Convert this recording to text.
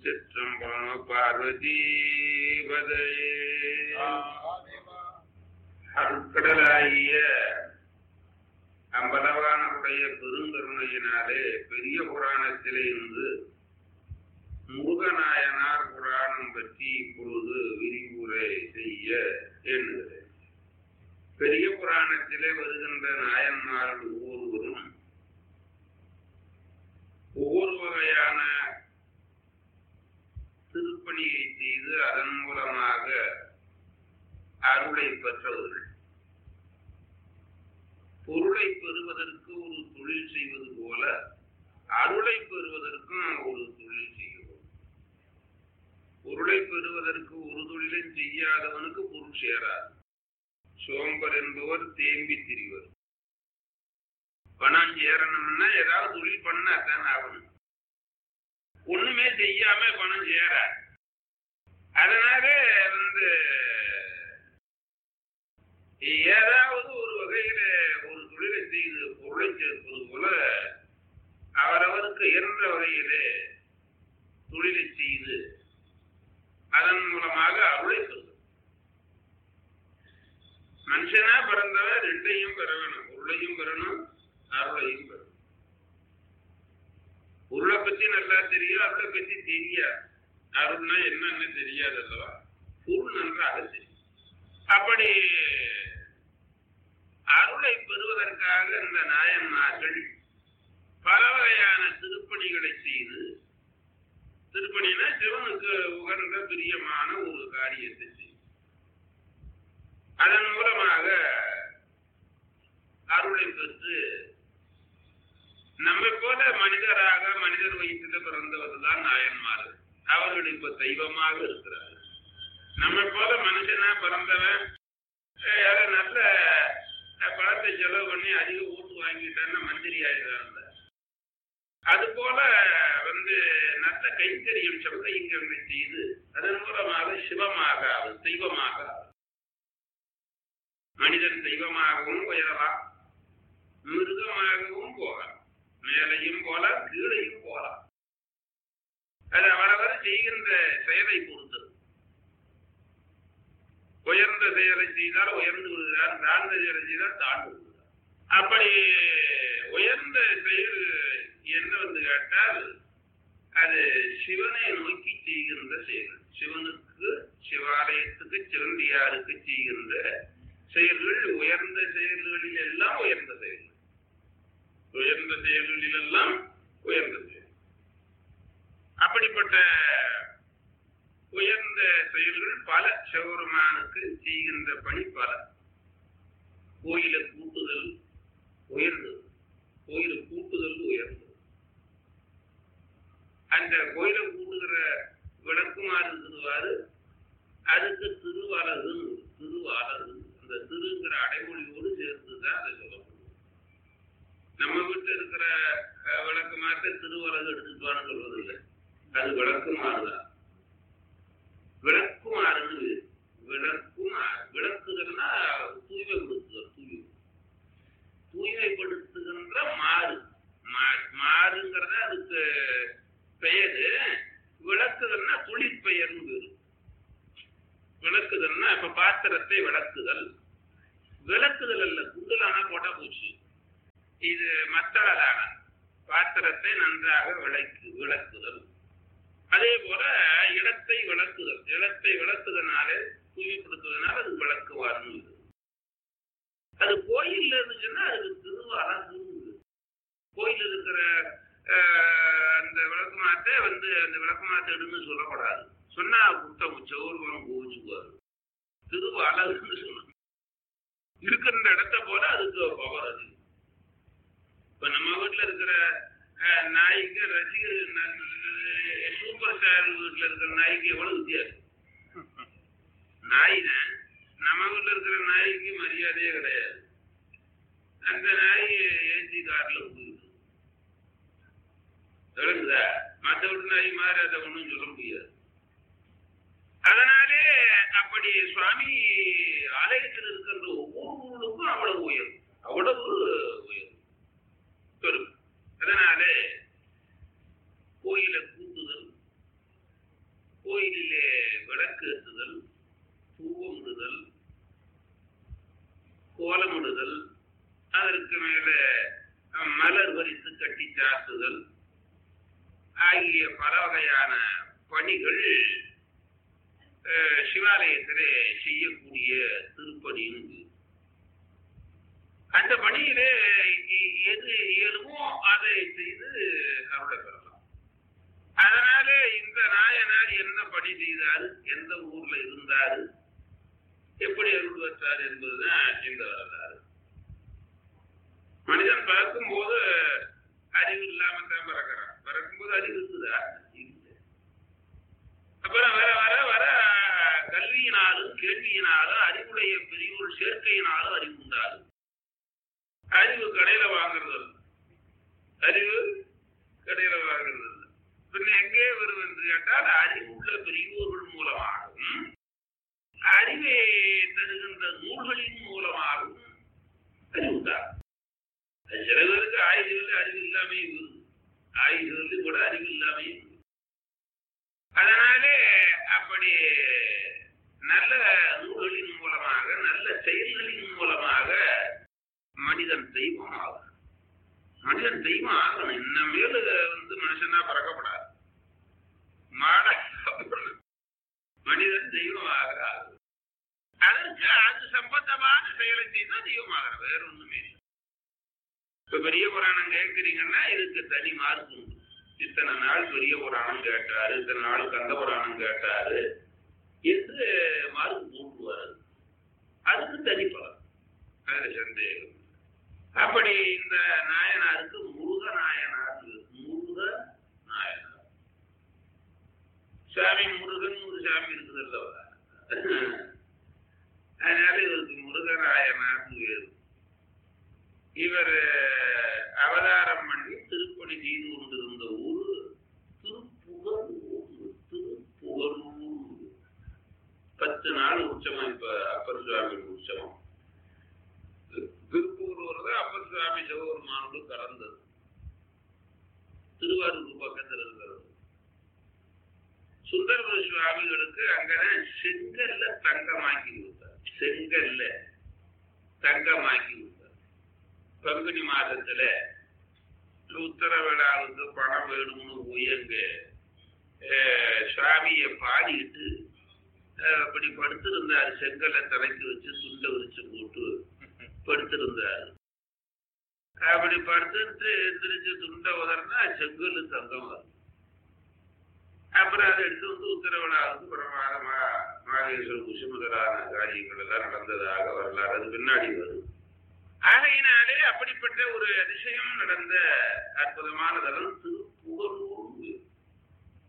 திருச்சிற்றம்பலம் பார்வதி பதையே அருட்கடலாகிய அம்பலவானுடைய பெருங்கருணையினாலே பெரிய புராணத்திலே இருந்து முருகநாயனார் புராணம் பற்றி இப்பொழுது விரிவுரை செய்ய எண்ணுகிறேன் பெரிய புராணத்திலே வருகின்ற நாயன்மார்கள் ஒவ்வொருவரும் ஒவ்வொரு வகையான திருப்பணியை செய்து அதன் மூலமாக அருளை பெற்றவர்கள் பொருளை பெறுவதற்கு ஒரு தொழில் செய்வது போல அருளை பெறுவதற்கும் ஒரு தொழில் செய்கிறோம் பொருளை பெறுவதற்கு ஒரு தொழிலும் செய்யாதவனுக்கு பொருள் சேராது சோம்பர் என்பவர் தேம்பி திரிவர் பணம் சேரணும்னா ஏதாவது தொழில் பண்ணாதான் ஆகணும் ஒண்ணுமே செய்யாம பணம் சேராது அதனால வந்து ஏதாவது ஒரு வகையில ஒரு தொழிலை செய்து பொருளை சேர்ப்பது போல அவரவருக்கு இயன்ற வகையிலே தொழிலை செய்து அதன் மூலமாக அருளை பெறுவது மனுஷனா பிறந்தவன் ரெண்டையும் பெற வேணும் பொருளையும் பெறணும் அருளையும் பெறணும் பொருளை பத்தி நல்லா தெரியும் அருளை பத்தி தெரியாது அருள்னா என்னன்னு தெரியாது அல்லவா பொருள் நன்றாக தெரியும் அப்படி அருளை பெறுவதற்காக இந்த நாயன்மார்கள் பல வகையான திருப்பணிகளை செய்து திருப்பணினா சிவனுக்கு உகந்த பிரியமான ஒரு காரியத்தை செய்யும் அதன் மூலமாக அருளை பெற்று நம்மை போல மனிதராக மனிதர் வயிற்றில் பிறந்தவர்கள் தான் நாயன்மார்கள் அவர்கள் இப்ப தெய்வமாக இருக்கிறார்கள் நம்மை போல மனுஷனா பிறந்தவன் யாரோ நல்ல பணத்தை செலவு பண்ணி அதிக ஓட்டு வாங்கிட்டான்னா மந்திரி ஆயிடுறாங்க அது போல வந்து நல்ல கைத்தறியும் சப்தைங்களை செய்து அதன் மூலமாக சிவமாக ஆகும் தெய்வமாக ஆகும் மனிதன் தெய்வமாகவும் உயரலாம் மிருகமாகவும் போகலாம் மேலையும் போலாம் கீழையும் போலாம் அது அவரவர் செய்கின்ற செயலை பொறுத்தது உயர்ந்த செயலை செய்தால் உயர்ந்து விடுகிறார் தாழ்ந்த செயலை செய்தால் தாழ்ந்து விடுகிறார் அப்படி உயர்ந்த செயல் என்ன வந்து கேட்டால் அது சிவனை நோக்கி செய்கின்ற செயல் சிவனுக்கு சிவாலயத்துக்கு சிவந்தியாருக்கு செய்கின்ற செயல்கள் உயர்ந்த செயல்களில் எல்லாம் உயர்ந்த செயல்கள் உயர்ந்த செயல்களில் எல்லாம் உயர்ந்த செயல் அப்படிப்பட்ட உயர்ந்த செயல்கள் பல சிவபெருமானுக்கு செய்கின்ற பணி பல கோயிலை கூட்டுதல் உயர்ந்தது கோயிலை கூட்டுதல் உயர்ந்தது அந்த கோயிலை கூட்டுகிற விளக்குமாறு திருவாரு அதுக்கு திருவலகு திருவாலகு அந்த திருங்கிற அடைமொழியோடு சேர்த்துதான் அதை சொல்ல முடியும் நம்ம வீட்டில் இருக்கிற விளக்கு மாற்ற திருவலகு எடுத்துட்டு சொல்வது இல்லை அது விளக்குமாறு தான் விளக்குமாறுன்னு விளக்குமாறு விளக்குதல்னா தூய்மைப்படுத்துதல் தூய்மை தூய்மைப்படுத்துகின்ற மாறு மாறுங்கிறத அதுக்கு பெயரு விளக்குதல்னா தொழிற்பெயர்னு பேரு விளக்குதல்னா இப்ப பாத்திரத்தை விளக்குதல் விளக்குதல் அல்ல குண்டலானா போட்டா போச்சு இது மத்தளதான பாத்திரத்தை நன்றாக விளக்கு விளக்குதல் அதே போல இடத்தை விளக்குதல் இடத்தை விளக்குதனாலே தூய்மைப்படுத்துவதனால அது விளக்குவார்னு அது கோயில் இருந்துச்சுன்னா அதுக்கு திருவாரங்கு கோயில் இருக்கிற அந்த விளக்கு மாத்தை வந்து அந்த விளக்கு மாத்தை எடுன்னு சொல்லக்கூடாது சொன்னா குட்டம் சௌர்வம் கோவிச்சுக்குவாரு திருவாளர்னு சொன்னாங்க இருக்கிற இடத்த போல அதுக்கு பவர் அது இப்ப நம்ம வீட்டுல இருக்கிற நாய்க்கு ரசிகர் சூப்பர் ஸ்டார் வீட்டுல இருக்கிற நாய்க்கு எவ்வளவு வித்தியாசம் நாய் தான் நம்ம வீட்டுல இருக்கிற நாய்க்கு மரியாதையே கிடையாது அந்த நாய் ஏசி கார்ல போயிருக்கு விளங்குதா மற்ற வீட்டு நாய் மாதிரி அதை ஒன்றும் சொல்ல முடியாது அதனாலே அப்படி சுவாமி ஆலயத்தில் இருக்கின்ற ஒவ்வொரு ஊருக்கும் அவ்வளவு உயரும் அவ்வளவு உயரும் பெரும் அதனாலே கோயிலை கூட்டுதல் கோயிலிலே விளக்கேற்றுதல் பூவமிடுதல் கோலமிடுதல் அதற்கு மேல மலர் வரித்து கட்டி சாத்துதல் ஆகிய பல வகையான பணிகள் அஹ், சிவாலயத்திலே செய்யக்கூடிய திருப்பணின்னு இருக்கு. அந்த பணியிலே எ- எது இயலுமோ அதை செய்து அருளை பெறலாம் அதனால இந்த நாயனார் என்ன பணி செய்தாரு எந்த ஊர்ல இருந்தாரு எப்படி அருள் பெற்றார் என்பதுதான் இந்த வரலாறு மனிதன் பிறக்கும் போது அறிவு இல்லாம தான் பிறக்கிறான் பிறக்கும் போது அறிவு இருக்குதா இல்லை அப்புறம் வர வர வர கல்வியினாலும் கேள்வியினாலும் அறிவுடைய பெரியோர் சேர்க்கையினாலும் அறிவு உண்டாகும் அறிவு கடையில வாங்குறது இல்ல. அறிவு கடையில வாங்குறது இல்ல. பின்ன எங்கே வரும் என்று கேட்டால் அறிவுள்ள பெரியோர்கள் மூலமாகவும் அறிவை தருகின்ற நூல்களின் மூலமாகவும் அறிவுண்டாகும் அது சில பேருக்கு ஆயுதங்கள் அறிவு இல்லாமே வருது ஆயுதங்கள் கூட அறிவு இல்லாமே வருது. அதனாலே அப்படி நல்ல நூல்களின் மூலமாக நல்ல செயல்களின் மூலமாக மனிதன் தெய்வம் ஆகணும் மனிதன் தெய்வம் ஆகணும் இன்னும் மேல வந்து மனுஷனா பிறக்கப்படாது மாட மனிதன் தெய்வம் ஆகிறார் அதற்கு அது சம்பந்தமான செயலை செய்தால் தெய்வம் ஆகிறார் வேற ஒண்ணுமே இல்லை இப்ப பெரிய புராணம் கேட்கிறீங்கன்னா இதுக்கு தனி மார்க் உண்டு இத்தனை நாள் பெரிய புராணம் கேட்டாரு இத்தனை நாள் கந்த புராணம் கேட்டாரு என்று மார்க் போட்டுவாரு அதுக்கு தனி பலன் அதுல சந்தேகம் இல்லை. அப்படி இந்த நாயனாருக்கு முருக நாயனார் முருக நாயனார் சாமி முருகன் ஒரு சாமி இருக்குது அல்லவா அதனால இவருக்கு முருக நாயனார் வேறு இவர் அவதாரம் பண்ணி திருப்பணி செய்து கொண்டிருந்த ஊர் திருப்புகலூர் திருப்புகலூர் பத்து நாள் உற்சவம் இப்ப அப்பர் சுவாமி உற்சவம் திருப்பூர் தான் அப்பர் சுவாமி சிவபெருமானோடு கலந்தது திருவாரூர் பக்கத்தில் இருக்கிறது சுந்தரபுர சுவாமிகளுக்கு அங்கதான் செங்கல்ல தங்கமாக்கி கொடுத்தார் செங்கல்ல தங்கமாக்கி கொடுத்தார் பங்குனி மாதத்துல உத்தர விழாவுக்கு பணம் வேணும்னு போய் அங்க அஹ், சுவாமியை பாடிட்டு அஹ், அப்படி படுத்திருந்தார் செங்கல்ல தலைக்கு வச்சு துண்டை விரிச்சு போட்டு படுத்திருந்தார் அப்படி படுத்துட்டு எந்திரிச்சு துண்டை உதறினா செங்கல்லு தங்கம் வரும் அப்புறம் அதை எடுத்து வந்து உத்தரவிழாவுக்கு பிரமாதமா மாகேஸ்வர குஷி முதலான காரியங்கள் எல்லாம் நடந்ததாக வரலாறு அது பின்னாடி வரும் ஆகையினாலே அப்படிப்பட்ட ஒரு அதிசயம் நடந்த அற்புதமான தலம் திரு